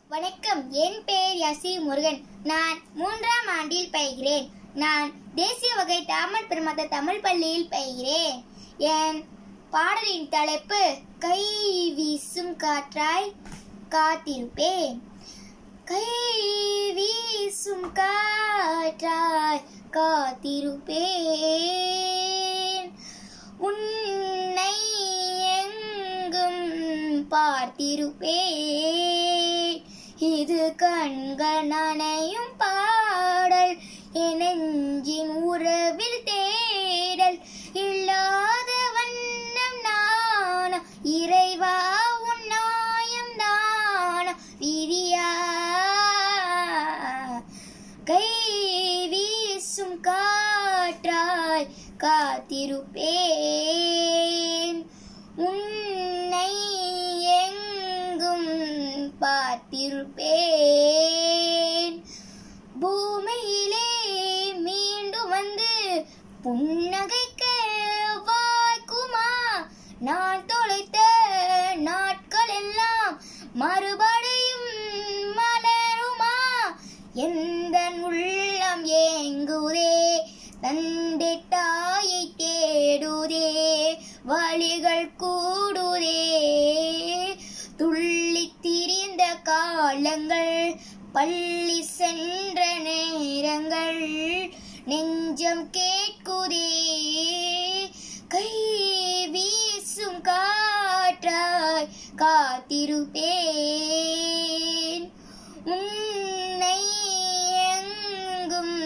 வணக்கம் என் பெயர் யசி முருகன் நான் மூன்றாம் ஆண்டில் பயிகிறேன் நான் தேசிய வகை தாமல் பெருமத்த தமிழ் பள்ளியில் பயிகிறேன் என் பாடலின் தலைப்பு கை வீசும் காற்றாய் காத்திருப்பேன் கை வீசும் காற்றாய் காத்திருப்பேன் உன்னை எங்கும் பார்த்திருப்பேன் இது கண்கள் நனையும் பாடல் என் நெஞ்சின் உறவில் தேடல் இல்லாத வண்ணம் நானா இறைவா உன் நாயம் தானா விதியா கை வீசும் காற்றாய் காத்திருப்பேன் உன்னை எங்கும் பார்த்திருப்பேன் பூமியிலே மீண்டும் வந்து புன்னகைக்க வாய்க்குமா நான் தொலைத்த நாட்கள் எல்லாம் மறுபடியும் மலருமா எந்த உள்ளம் ஏங்குதே தந்தை தாயை தேடுதே வழிகள் கூடுதே துள்ளித் திரிந்த காலங்கள் பள்ளி சென்ற நேரங்கள் நெஞ்சம் கேட்குதே கை வீசும் காற்றாய் காத்திருப்பேன் உன்னை எங்கும்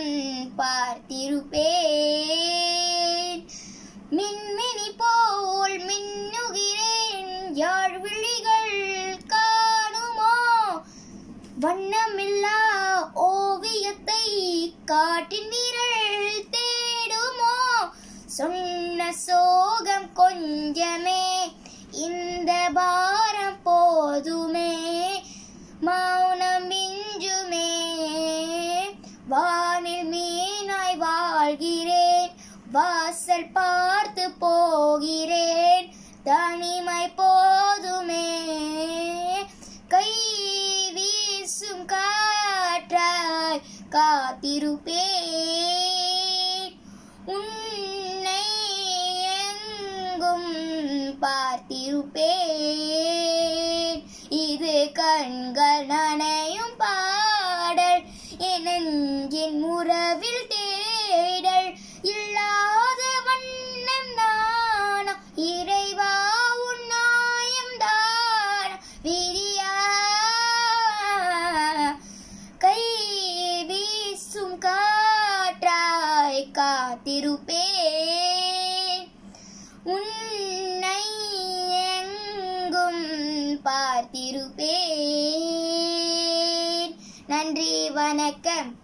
பார்த்திருப்பேன் மின்மினி போல் மின்னுகிறேன் யாழ் விழிகள் காணுமோ வண்ணமில்லா ஓவியத்தை காட்டின் விரல் தேடுமோ சொன்ன சோகம் கொஞ்சமே இந்த பாரம் போதுமே மௌனம் மிஞ்சுமே வானில் மீனாய் வாழ்கிறேன் வாசல் பார்த்து போகிறேன் தனிமை போதுமே கை வீசும் காற்றாய் காத்திருப்பேன் உன்னை எங்கும் பார்த்திருப்பேன் இது கண்கள் நனையும் பாடல் என் நெஞ்சின் முறவில் தேடல் இல்லாத வண்ணம் தானா இறைவா உன் நாயம் தானா விதியா கை வீசும் காற்றாய் காத்திருப்பேன் உன்னை எங்கும் பார்த்திருப்பேன் நன்றி வணக்கம்